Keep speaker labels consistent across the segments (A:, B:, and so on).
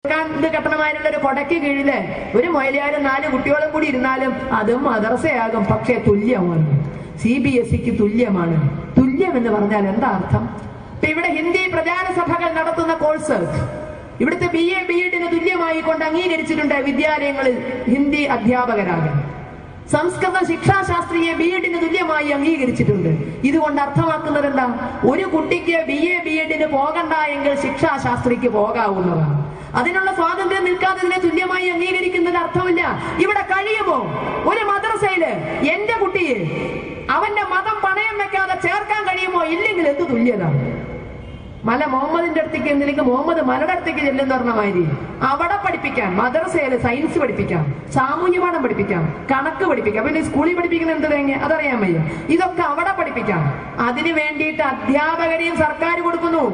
A: ഇത് കെട്ടണമായിട്ടുള്ള ഒരു കൊടയ്ക്ക് കീഴില് ഒരു മൊയലിയാരും നാല് കുട്ടികളും കൂടി ഇരുന്നാലും അതും മദർസയാകും പക്ഷേ തുല്യമാണ് സി ബി എസ് സിക്ക് തുല്യമാണ് തുല്യം എന്ന് പറഞ്ഞാൽ എന്താ അർത്ഥം ഇപ്പൊ ഇവിടെ ഹിന്ദി പ്രചാര സഭകൾ നടത്തുന്ന കോഴ്സ് ഇവിടുത്തെ ബി എ ബി എഡിന് തുല്യമായി കൊണ്ട് അംഗീകരിച്ചിട്ടുണ്ട് വിദ്യാലയങ്ങളിൽ ഹിന്ദി അധ്യാപകരാകാൻ സംസ്കൃത ശിക്ഷാശാസ്ത്രീയെ ബി എഡിന് തുല്യമായി അംഗീകരിച്ചിട്ടുണ്ട് ഇതുകൊണ്ട് അർത്ഥമാക്കുന്നത് എന്താ ഒരു കുട്ടിക്ക് ബി എ ബി എഡിന് പോകണ്ട എങ്കിൽ ശിക്ഷാശാസ്ത്രിക്ക് പോകാവുന്നതാണ് അതിനുള്ള സ്വാതന്ത്ര്യം നിൽക്കാതെ ഇതിനെ തുല്യമായി അംഗീകരിക്കുന്നതിന് അർത്ഥമില്ല ഇവിടെ കഴിയുമോ ഒരു മദ്രസയില് എന്റെ കുട്ടിയെ അവന്റെ മതം പണയം വെക്കാതെ ചേർക്കാൻ കഴിയുമോ ഇല്ലെങ്കിൽ എന്ത് തുല്യത മല മുഹമ്മദിന്റെ അടുത്തേക്ക് എന്തിലേക്ക് മുഹമ്മദ് മലയുടെ അടുത്തേക്ക് ചെല്ലുന്ന പറഞ്ഞ മാതിരി അവിടെ പഠിപ്പിക്കാം മദ്രസയില് സയൻസ് പഠിപ്പിക്കാം സാമൂഹ്യ പാഠം പഠിപ്പിക്കാം കണക്ക് പഠിപ്പിക്കാം പിന്നെ സ്കൂളിൽ പഠിപ്പിക്കുന്ന എന്ത് തേങ്ങ അതറിയാൻ വയ്യ ഇതൊക്കെ അവിടെ പഠിപ്പിക്കാം അതിനു വേണ്ടിയിട്ട് അധ്യാപകരെയും സർക്കാർ കൊടുക്കുന്നു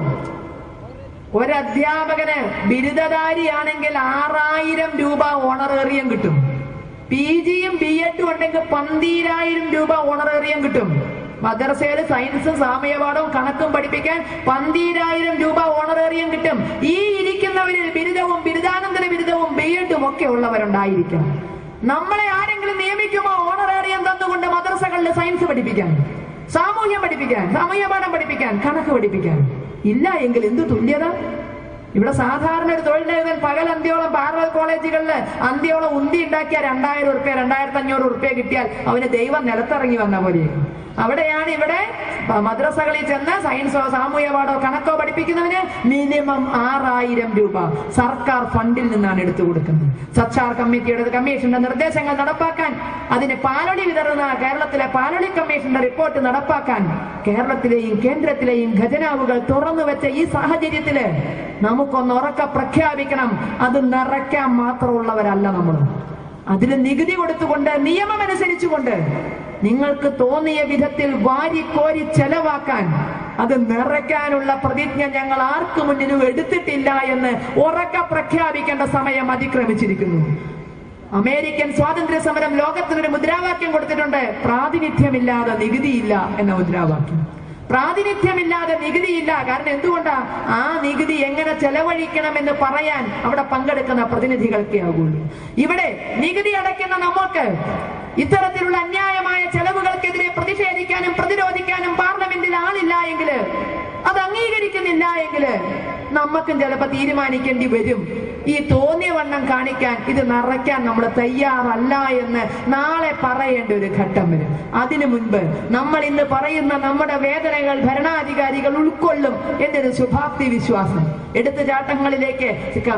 A: ഒരു അധ്യാപകന് ബിരുദധാരിയാണെങ്കിൽ ആറായിരം രൂപ ഓണറേറിയം കിട്ടും പി ജിയും ബി എഡും ഉണ്ടെങ്കിൽ പന്തീരായിരം രൂപ ഓണറേറിയം കിട്ടും മദ്രസയിൽ സയൻസും സാമയപാഠവും കണക്കും പഠിപ്പിക്കാൻ പന്തീരായിരം രൂപ ഓണറേറിയം കിട്ടും ഈ ഇരിക്കുന്നവരിൽ ബിരുദവും ബിരുദാനന്തര ബിരുദവും ബി എഡും ഒക്കെ ഉള്ളവരുണ്ടായിരിക്കാം നമ്മളെ ആരെങ്കിലും നിയമിക്കുമോ ഓണറേറിയം തന്നുകൊണ്ട് മദ്രസകളിൽ സയൻസ് പഠിപ്പിക്കാൻ സാമൂഹ്യം പഠിപ്പിക്കാൻ സാമൂഹ്യ പാഠം പഠിപ്പിക്കാൻ കണക്ക് പഠിപ്പിക്കാൻ ഇല്ല എങ്കിൽ എന്ത് തുല്യത ഇവിടെ സാധാരണ ഒരു തൊഴിലെഴുതൽ പകൽ അന്ത്യോളം പാരൽ കോളേജുകളിൽ അന്ത്യോളം ഉന്തി ഉണ്ടാക്കിയ രണ്ടായിരം ഉറുപ്പ്യ രണ്ടായിരത്തി അഞ്ഞൂറ് ഉറുപ്പ്യ കിട്ടിയാൽ അവന് ദൈവം നിലത്തിറങ്ങി വന്ന പോലെ അവിടെയാണ് ഇവിടെ മദ്രസകളിൽ ചെന്ന് സയൻസോ സാമൂഹ്യ പാഠോ കണക്കോ പഠിപ്പിക്കുന്നവന് മിനിമം ആറായിരം രൂപ സർക്കാർ ഫണ്ടിൽ നിന്നാണ് എടുത്തു കൊടുക്കുന്നത് സച്ചാർ കമ്മിറ്റിയുടെ കമ്മീഷന്റെ നിർദ്ദേശങ്ങൾ നടപ്പാക്കാൻ അതിന് പാലൊളി വിതറുന്ന കേരളത്തിലെ പാലൊളി കമ്മീഷന്റെ റിപ്പോർട്ട് നടപ്പാക്കാൻ കേരളത്തിലെയും കേന്ദ്രത്തിലെയും ഖജനാവുകൾ തുറന്നു വെച്ച ഈ സാഹചര്യത്തില് നമുക്കൊന്ന് ഉറക്ക പ്രഖ്യാപിക്കണം അത് നിറയ്ക്കാൻ മാത്രമുള്ളവരല്ല നമ്മൾ അതിന് നികുതി കൊടുത്തുകൊണ്ട് നിയമം അനുസരിച്ചുകൊണ്ട് നിങ്ങൾക്ക് തോന്നിയ വിധത്തിൽ വാരിക്കോരി ചെലവാക്കാൻ അത് നിറയ്ക്കാനുള്ള പ്രതിജ്ഞ ഞങ്ങൾ ആർക്കു മുന്നിലും എടുത്തിട്ടില്ല എന്ന് ഉറക്ക പ്രഖ്യാപിക്കേണ്ട സമയം അതിക്രമിച്ചിരിക്കുന്നു അമേരിക്കൻ സ്വാതന്ത്ര്യ സമരം ലോകത്തിനൊരു മുദ്രാവാക്യം കൊടുത്തിട്ടുണ്ട് പ്രാതിനിധ്യമില്ലാതെ നികുതിയില്ല എന്ന മുദ്രാവാക്യം പ്രാതിനിധ്യമില്ലാതെ നികുതിയില്ല കാരണം എന്തുകൊണ്ടാ ആ നികുതി എങ്ങനെ ചെലവഴിക്കണമെന്ന് പറയാൻ അവിടെ പങ്കെടുക്കുന്ന പ്രതിനിധികൾക്കേ ആകുള്ളൂ ഇവിടെ നികുതി അടയ്ക്കുന്ന നമുക്ക് ഇത്തരത്തിലുള്ള അന്യായമായ ചെലവുകൾക്കെതിരെ പ്രതിഷേധിക്കാനും പ്രതിരോധിക്കാനും പാർലമെന്റിൽ ആളില്ല എങ്കില് അത് അംഗീകരിക്കുന്നില്ല എങ്കില് നമുക്കും ചിലപ്പോ തീരുമാനിക്കേണ്ടി വരും ഈ തോന്നിയ വണ്ണം കാണിക്കാൻ ഇത് നിറയ്ക്കാൻ നമ്മൾ തയ്യാറല്ല എന്ന് നാളെ പറയേണ്ട ഒരു ഘട്ടം വരും അതിനു മുൻപ് നമ്മൾ ഇന്ന് പറയുന്ന നമ്മുടെ വേദനകൾ ഭരണാധികാരികൾ ഉൾക്കൊള്ളും എന്നൊരു ശുഭാപ്തി വിശ്വാസം എടുത്തുചാട്ടങ്ങളിലേക്ക് ക-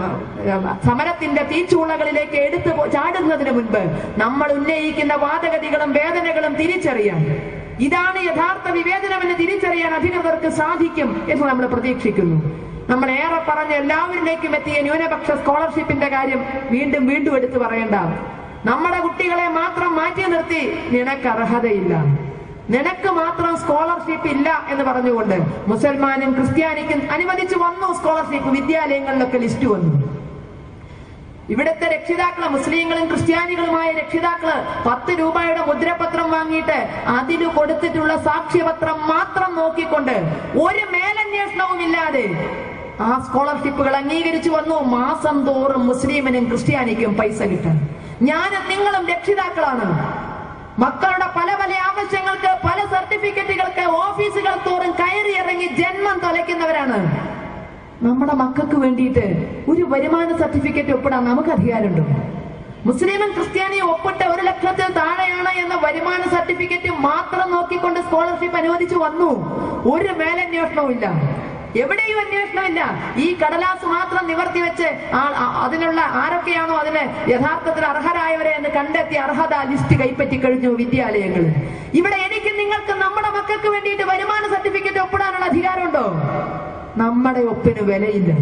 A: ക- സമരത്തിന്റെ തീച്ചൂളകളിലേക്ക് എടുത്തു പോ- ചാടുന്നതിന് മുൻപ് നമ്മൾ ഉന്നയിക്കുന്ന വാദഗതികളും വേദനകളും തിരിച്ചറിയാൻ ഇതാണ് യഥാർത്ഥ വിവേചനമെന്ന് തിരിച്ചറിയാൻ അധികൃതർക്ക് സാധിക്കും എന്ന് നമ്മൾ പ്രതീക്ഷിക്കുന്നു നമ്മൾ ഏറെ പറഞ്ഞ എല്ലാവരിലേക്കും എത്തിയ ന്യൂനപക്ഷ സ്കോളർഷിപ്പിന്റെ കാര്യം വീണ്ടും വീണ്ടും എടുത്തു പറയേണ്ട നമ്മുടെ കുട്ടികളെ മാത്രം മാറ്റി നിർത്തി നിനക്ക് അർഹതയില്ല നിനക്ക് മാത്രം സ്കോളർഷിപ്പ് ഇല്ല എന്ന് പറഞ്ഞുകൊണ്ട് മുസൽമാനും ക്രിസ്ത്യാനിക്കും അനുവദിച്ചു വന്നു സ്കോളർഷിപ്പ് വിദ്യാലയങ്ങളിലൊക്കെ ലിസ്റ്റ് വന്നു ഇവിടുത്തെ രക്ഷിതാക്കള് മുസ്ലിങ്ങളും ക്രിസ്ത്യാനികളുമായ രക്ഷിതാക്കള് പത്ത് രൂപയുടെ മുദ്രപത്രം വാങ്ങിയിട്ട് അതിന് കൊടുത്തിട്ടുള്ള സാക്ഷ്യപത്രം മാത്രം നോക്കിക്കൊണ്ട് ഒരു മേലന്വേഷണവും ഇല്ലാതെ ആ സ്കോളർഷിപ്പുകൾ അംഗീകരിച്ചു വന്നു മാസം തോറും മുസ്ലിമിനും ക്രിസ്ത്യാനിക്കും പൈസ കിട്ടാൻ ഞാനും നിങ്ങളും രക്ഷിതാക്കളാണ് മക്കളുടെ പല പല ആവശ്യങ്ങൾക്ക് പല സർട്ടിഫിക്കറ്റുകൾക്ക് ഓഫീസുകൾ തോറും കയറി ഇറങ്ങി ജന്മം തൊലയ്ക്കുന്നവരാണ് നമ്മുടെ മക്കൾക്ക് വേണ്ടിയിട്ട് ഒരു വരുമാന സർട്ടിഫിക്കറ്റ് ഒപ്പിടാൻ നമുക്ക് അധികാരമുണ്ടോ മുസ്ലിമും ക്രിസ്ത്യാനിയും ഒപ്പിട്ട് ഒരു ലക്ഷത്തിൽ താഴെയാണ് എന്ന വരുമാന സർട്ടിഫിക്കറ്റ് മാത്രം നോക്കിക്കൊണ്ട് സ്കോളർഷിപ്പ് അനുവദിച്ചു വന്നു ഒരു മേലന്വേഷണവും ഇല്ല എവിടെയും അന്വേഷണമില്ല ഈ കടലാസ് മാത്രം നിവർത്തി വെച്ച് ആ- ആ- അതിനുള്ള ആരൊക്കെയാണോ അതിന് യഥാർത്ഥത്തിൽ അർഹരായവരെ എന്ന് കണ്ടെത്തി അർഹത ലിസ്റ്റ് കൈപ്പറ്റി കഴിഞ്ഞു വിദ്യാലയങ്ങൾ ഇവിടെ എനിക്ക് നിങ്ങൾക്ക് നമ്മുടെ മക്കൾക്ക് വേണ്ടിയിട്ട് വരുമാന സർട്ടിഫിക്കറ്റ് ഒപ്പിടാനുള്ള അധികാരമുണ്ടോ നമ്മുടെ ഒപ്പിന് വിലയില്ല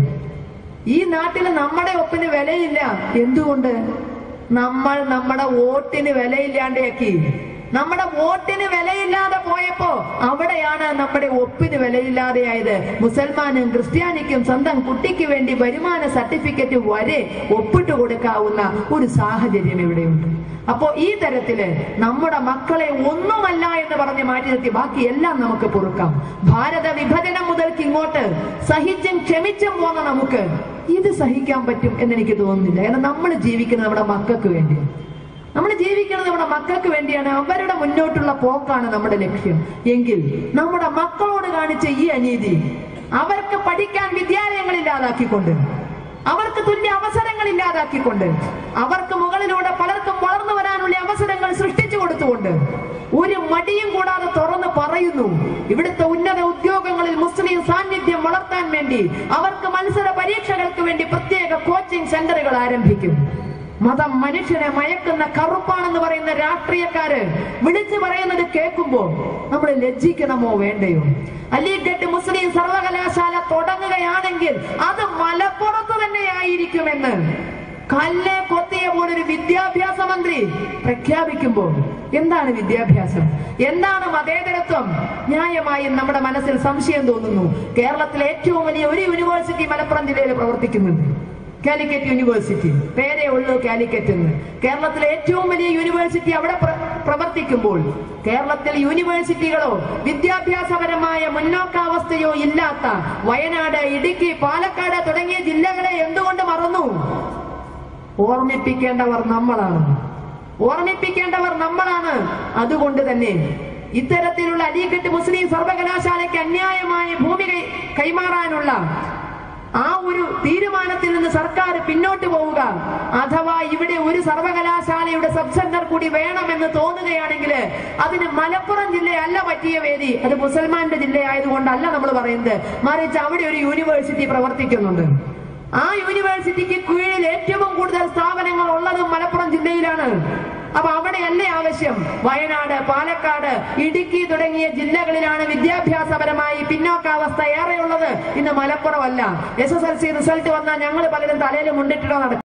A: ഈ നാട്ടില് നമ്മുടെ ഒപ്പിന് വിലയില്ല എന്തുകൊണ്ട് നമ്മൾ നമ്മുടെ വോട്ടിന് വിലയില്ലാണ്ടാക്കി നമ്മുടെ വോട്ടിന് വിലയില്ലാതെ പോയപ്പോ അവിടെയാണ് നമ്മുടെ ഒപ്പിന് വിലയില്ലാതെയായത് മുസൽമാനും ക്രിസ്ത്യാനിക്കും സ്വന്തം കുട്ടിക്ക് വേണ്ടി വരുമാന സർട്ടിഫിക്കറ്റ് വരെ ഒപ്പിട്ട് കൊടുക്കാവുന്ന ഒരു സാഹചര്യം ഇവിടെയുണ്ട് അപ്പോ ഈ തരത്തില് നമ്മുടെ മക്കളെ ഒന്നുമല്ല എന്ന് പറഞ്ഞ് മാറ്റി നിർത്തി ബാക്കി എല്ലാം നമുക്ക് പൊറുക്കാം ഭാരത വിഭജനം മുതൽക്ക് ഇങ്ങോട്ട് സഹിച്ചും ക്ഷമിച്ചും പോന്ന നമുക്ക് ഇത് സഹിക്കാൻ പറ്റും എന്ന് എനിക്ക് തോന്നുന്നില്ല കാരണം നമ്മൾ ജീവിക്കുന്നത് നമ്മുടെ മക്കൾക്ക് വേണ്ടിയാണ് നമ്മൾ ജീവിക്കുന്നത് നമ്മുടെ മക്കൾക്ക് വേണ്ടിയാണ് അവരുടെ മുന്നോട്ടുള്ള പോക്കാണ് നമ്മുടെ ലക്ഷ്യം എങ്കിൽ നമ്മുടെ മക്കളോട് കാണിച്ച ഈ അനീതി അവർക്ക് പഠിക്കാൻ വിദ്യാലയങ്ങൾ ഇല്ലാതാക്കിക്കൊണ്ട് അവർക്ക് തുല്യ അവസരങ്ങൾ ഇല്ലാതാക്കിക്കൊണ്ട് അവർക്ക് മുകളിലൂടെ പലർക്കും വളർന്നു വരാനുള്ള അവസരങ്ങൾ സൃഷ്ടിച്ചു കൊടുത്തുകൊണ്ട് ഒരു മടിയും കൂടാതെ തുറന്ന് പറയുന്നു ഇവിടുത്തെ ഉന്നത ഉദ്യോഗങ്ങളിൽ മുസ്ലിം സാന്നിധ്യം വളർത്താൻ വേണ്ടി അവർക്ക് മത്സര പരീക്ഷകൾക്ക് വേണ്ടി പ്രത്യേക കോച്ചിങ് സെന്ററുകൾ ആരംഭിക്കും മതം മനുഷ്യനെ മയക്കുന്ന കറുപ്പാണെന്ന് പറയുന്ന രാഷ്ട്രീയക്കാര് വിളിച്ചു പറയുന്നത് കേൾക്കുമ്പോ നമ്മൾ ലജ്ജിക്കണമോ വേണ്ടയോ അലിഗഡ് മുസ്ലിം സർവകലാശാല തുടങ്ങുകയാണെങ്കിൽ അത് മലപ്പുറത്ത് തന്നെ ആയിരിക്കുമെന്ന് കല്ലെ കൊത്തിയ പോലൊരു വിദ്യാഭ്യാസ മന്ത്രി പ്രഖ്യാപിക്കുമ്പോൾ എന്താണ് വിദ്യാഭ്യാസം എന്താണ് മതേതരത്വം ന്യായമായും നമ്മുടെ മനസ്സിൽ സംശയം തോന്നുന്നു കേരളത്തിലെ ഏറ്റവും വലിയ ഒരു യൂണിവേഴ്സിറ്റി മലപ്പുറം ജില്ലയിൽ പ്രവർത്തിക്കുന്നുണ്ട് കാലിക്കറ്റ് യൂണിവേഴ്സിറ്റി പേരേ ഉള്ളൂ കാലിക്കറ്റ് എന്ന് കേരളത്തിലെ ഏറ്റവും വലിയ യൂണിവേഴ്സിറ്റി അവിടെ പ്ര- പ്രവർത്തിക്കുമ്പോൾ കേരളത്തിൽ യൂണിവേഴ്സിറ്റികളോ വിദ്യാഭ്യാസപരമായ മുന്നോക്കാവസ്ഥയോ ഇല്ലാത്ത വയനാട് ഇടുക്കി പാലക്കാട് തുടങ്ങിയ ജില്ലകളെ എന്തുകൊണ്ട് മറന്നു ഓർമ്മിപ്പിക്കേണ്ടവർ നമ്മളാണ് ഓർമ്മിപ്പിക്കേണ്ടവർ നമ്മളാണ് അതുകൊണ്ട് തന്നെ ഇത്തരത്തിലുള്ള അലിഗഡ് മുസ്ലിം സർവകലാശാലയ്ക്ക് അന്യായമായ ഭൂമി കൈ- കൈമാറാനുള്ള ആ ഒരു തീരുമാനത്തിൽ നിന്ന് സർക്കാർ പിന്നോട്ട് പോവുക അഥവാ ഇവിടെ ഒരു സർവകലാശാലയുടെ സബ് സെന്റർ കൂടി വേണമെന്ന് തോന്നുകയാണെങ്കിൽ അതിന് മലപ്പുറം ജില്ലയല്ല പറ്റിയ വേദി അത് മുസൽമാന്റെ ജില്ലയായതുകൊണ്ടല്ല നമ്മൾ പറയുന്നത് മറിച്ച് അവിടെ ഒരു യൂണിവേഴ്സിറ്റി പ്രവർത്തിക്കുന്നുണ്ട് ആ യൂണിവേഴ്സിറ്റിക്ക് കീഴിൽ ഏറ്റവും കൂടുതൽ സ്ഥാപനങ്ങൾ ഉള്ളതും മലപ്പുറം ജില്ലയിലാണ് അപ്പൊ അവിടെയല്ലേ ആവശ്യം വയനാട് പാലക്കാട് ഇടുക്കി തുടങ്ങിയ ജില്ലകളിലാണ് വിദ്യാഭ്യാസപരമായി പിന്നോക്കാവസ്ഥ ഏറെയുള്ളത് ഇന്ന് മലപ്പുറം അല്ല S S L C result വന്നാൽ ഞങ്ങൾ പലരും തലയിൽ മുണ്ടിട്ടിടോ നടക്കും